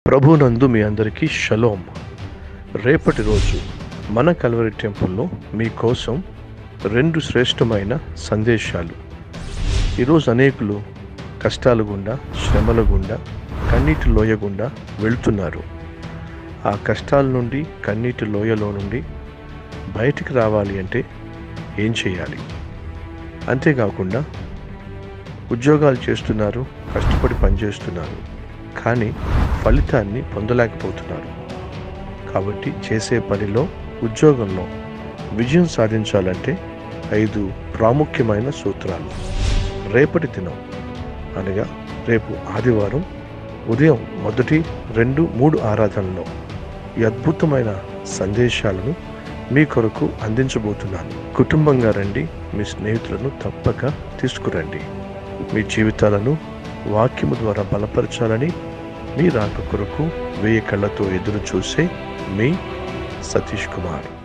ప్రభునందు మీ అందరికీ షలోమ్ రేపటి రోజు మన కల్వరి టెంపుల్లో మీకోసం రెండు శ్రేష్టమైన సందేశాలు ఈరోజు అనేకులు కష్టాల గుండా శ్రమల గుండా కన్నీటి లోయ గుండా వెళ్తున్నారు ఆ కష్టాల నుండి కన్నీటి లోయలో నుండి బయటికి రావాలి అంటే ఏం చేయాలి అంతేకాకుండా ఉద్యోగాలు చేస్తున్నారు కష్టపడి పనిచేస్తున్నారు కానీ ఫలితాన్ని పొందలేకపోతున్నారు కాబట్టి చేసే పనిలో ఉద్యోగంలో విజయం సాధించాలంటే ఐదు ప్రాముఖ్యమైన సూత్రాలు రేపటి దినం అనగా రేపు ఆదివారం ఉదయం మొదటి రెండు మూడు ఆరాధనలో ఈ అద్భుతమైన సందేశాలను మీ కొరకు అందించబోతున్నాను కుటుంబంగా రండి మీ స్నేహితులను తప్పక తీసుకురండి మీ జీవితాలను వాక్యము ద్వారా బలపరచాలని మీ రాక కొరకు వెయ్యి కళ్ళతో ఎదురు చూసే మీ సతీష్ కుమార్